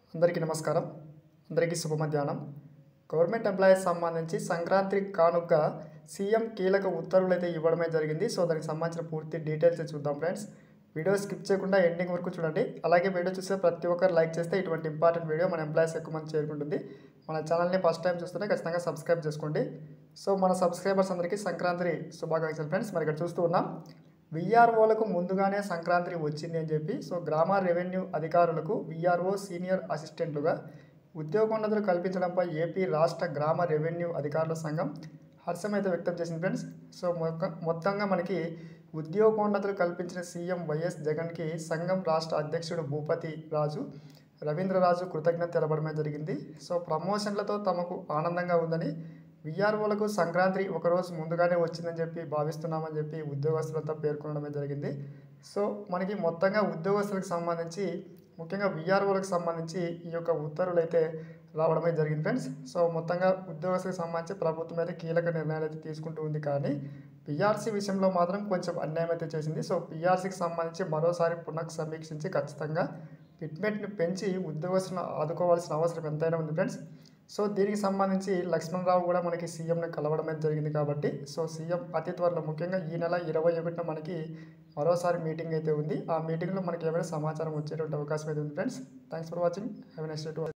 అందరికీ నమస్కారం అందరికీ శుభ మధ్యాహ్నం గవర్నమెంట్ ఎంప్లాయీస్ సంబంధించి సంక్రాంతి కానుక సీఎం కీలక ఉత్తర్వులు అయితే ఇవ్వడమే జరిగింది సో దానికి సంబంధించిన పూర్తి డీటెయిల్స్ చూద్దాం ఫ్రెండ్స్ వీడియో స్కిప్ చేయకుండా ఎండింగ్ వరకు చూడండి అలాగే వీడియో చూస్తే ప్రతి ఒక్కరు లైక్ చేస్తే ఇటువంటి ఇంపార్టెంట్ వీడియో మన ఎంప్లాయీస్ ఎక్కువ మంది చేరుకుంటుంది మన ఛానల్ని ఫస్ట్ టైం చూస్తుంటే ఖచ్చితంగా సబ్స్క్రైబ్ చేసుకోండి సో మన సబ్స్క్రైబర్స్ అందరికీ సంక్రాంతి శుభాకాంక్షలు ఫ్రెండ్స్ మరి ఇక్కడ చూస్తూ ఉన్నాం విఆర్ఓలకు ముందుగానే సంక్రాంతి వచ్చింది అని చెప్పి సో గ్రామ రెవెన్యూ అధికారులకు విఆర్ఓ సీనియర్ అసిస్టెంట్లుగా ఉద్యోగోన్నతులు కల్పించడంపై ఏపీ రాష్ట్ర గ్రామ రెవెన్యూ అధికారుల సంఘం హర్షం అయితే వ్యక్తం చేసింది ఫ్రెండ్స్ సో మొక్క- మొత్తంగా మనకి ఉద్యోగోన్నతులు కల్పించిన సీఎం వైఎస్ జగన్కి సంఘం రాష్ట్ర అధ్యక్షుడు భూపతి రాజు రవీంద్రరాజు కృతజ్ఞత తెలపడమే జరిగింది సో ప్రమోషన్లతో తమకు ఆనందంగా ఉందని విఆర్ఓలకు సంక్రాంతి ఒకరోజు ముందుగానే వచ్చిందని చెప్పి భావిస్తున్నామని చెప్పి ఉద్యోగస్తులతో పేర్కొనడమే జరిగింది సో మనకి మొత్తంగా ఉద్యోగస్తులకు సంబంధించి ముఖ్యంగా విఆర్ఓలకు సంబంధించి ఈ యొక్క ఉత్తర్వులు అయితే రావడమే జరిగింది ఫ్రెండ్స్ సో మొత్తంగా ఉద్యోగస్తులకు సంబంధించి ప్రభుత్వం అయితే కీలక నిర్ణయాలు అయితే తీసుకుంటూ ఉంది కానీ పిఆర్సీ విషయంలో మాత్రం కొంచెం అన్యాయం అయితే చేసింది సో పిఆర్సీకి సంబంధించి మరోసారి పునః సమీక్షించి ఖచ్చితంగా ఫిట్మెంట్ని పెంచి ఉద్యోగస్తులను ఆదుకోవాల్సిన అవసరం ఎంతైనా ఉంది ఫ్రెండ్స్ సో దీనికి సంబంధించి లక్ష్మణరావు కూడా మనకి సీఎంని కలవడం అయితే జరిగింది కాబట్టి సో సీఎం అతి త్వరలో ముఖ్యంగా ఈ నెల ఇరవై ఒకటిన మనకి మరోసారి మీటింగ్ అయితే ఉంది ఆ మీటింగ్లో మనకి ఏమైనా సమాచారం వచ్చేటువంటి అవకాశం అయితే ఉంది friends thanks for watching have next to